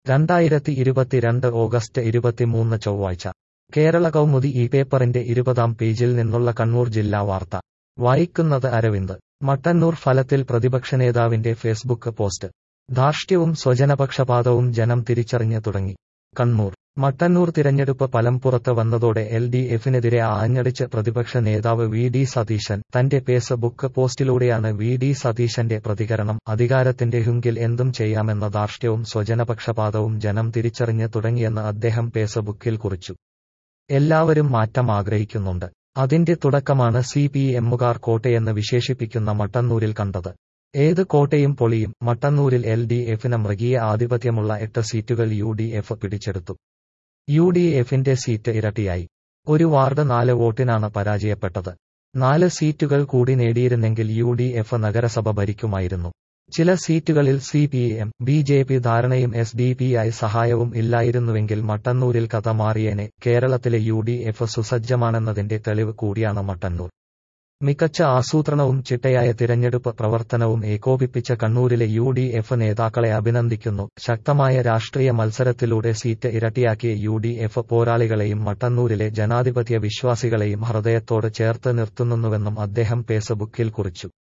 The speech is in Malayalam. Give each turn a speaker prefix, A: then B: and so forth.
A: രണ്ടായിരത്തി ഇരുപത്തിരണ്ട് ഓഗസ്റ്റ് ഇരുപത്തിമൂന്ന് ചൊവ്വാഴ്ച കേരള കൗമുദി ഈ പേപ്പറിന്റെ ഇരുപതാം പേജിൽ നിന്നുള്ള കണ്ണൂർ ജില്ലാ വാർത്ത വായിക്കുന്നത് അരവിന്ദ് മട്ടന്നൂർ ഫലത്തിൽ പ്രതിപക്ഷ നേതാവിന്റെ ഫേസ്ബുക്ക് പോസ്റ്റ് ധാർഷ്ട്യവും സ്വജനപക്ഷപാതവും ജനം തിരിച്ചറിഞ്ഞു തുടങ്ങി കണ്ണൂർ മട്ടന്നൂർ തിരഞ്ഞെടുപ്പ് ഫലം പുറത്ത് വന്നതോടെ എൽ ഡി എഫിനെതിരെ ആഞ്ഞടിച്ച് പ്രതിപക്ഷ നേതാവ് വി ഡി സതീശൻ തന്റെ ഫേസ്ബുക്ക് പോസ്റ്റിലൂടെയാണ് വി ഡി സതീശന്റെ പ്രതികരണം അധികാരത്തിന്റെ ഹുങ്കിൽ എന്തും ചെയ്യാമെന്ന ധാർഷ്ട്യവും സ്വജനപക്ഷപാതവും ജനം തിരിച്ചറിഞ്ഞു തുടങ്ങിയെന്ന് അദ്ദേഹം ഫേസ്ബുക്കിൽ കുറിച്ചു എല്ലാവരും മാറ്റം ആഗ്രഹിക്കുന്നുണ്ട് അതിന്റെ തുടക്കമാണ് സി പി എമ്മുകാർ കോട്ടയെന്ന് വിശേഷിപ്പിക്കുന്ന മട്ടന്നൂരിൽ കണ്ടത് ഏത് കോട്ടയും പൊളിയും മട്ടന്നൂരിൽ എൽ ഡി എഫിന് മൃഗീയ ആധിപത്യമുള്ള എട്ട് സീറ്റുകൾ യു ഡി എഫ് പിടിച്ചെടുത്തു യു ഡി എഫിന്റെ സീറ്റ് ഇരട്ടിയായി ഒരു വാർഡ് നാല് വോട്ടിനാണ് പരാജയപ്പെട്ടത് നാല് സീറ്റുകൾ കൂടി നേടിയിരുന്നെങ്കിൽ യു ഡി എഫ് നഗരസഭ ഭരിക്കുമായിരുന്നു ചില സീറ്റുകളിൽ C P M B J P ധാരണയും എസ് ഡി പി ഐ സഹായവും ഇല്ലായിരുന്നുവെങ്കിൽ മട്ടന്നൂരിൽ കഥ മാറിയേനെ കേരളത്തിലെ യു ഡി എഫ് സുസജ്ജമാണെന്നതിന്റെ തെളിവ് കൂടിയാണ് മട്ടന്നൂർ മികച്ച ആസൂത്രണവും ചിട്ടയായ തിരഞ്ഞെടുപ്പ് പ്രവർത്തനവും ഏകോപിപ്പിച്ച കണ്ണൂരിലെ യു ഡി എഫ് നേതാക്കളെ അഭിനന്ദിക്കുന്നു ശക്തമായ രാഷ്ട്രീയ മത്സരത്തിലൂടെ സീറ്റ് ഇരട്ടിയാക്കിയ യു ഡി എഫ് പോരാളികളെയും മട്ടന്നൂരിലെ ജനാധിപത്യ വിശ്വാസികളെയും ഹൃദയത്തോട് ചേർത്ത് നിർത്തുന്നുവെന്നും അദ്ദേഹം ഫേസ്ബുക്കിൽ കുറിച്ചു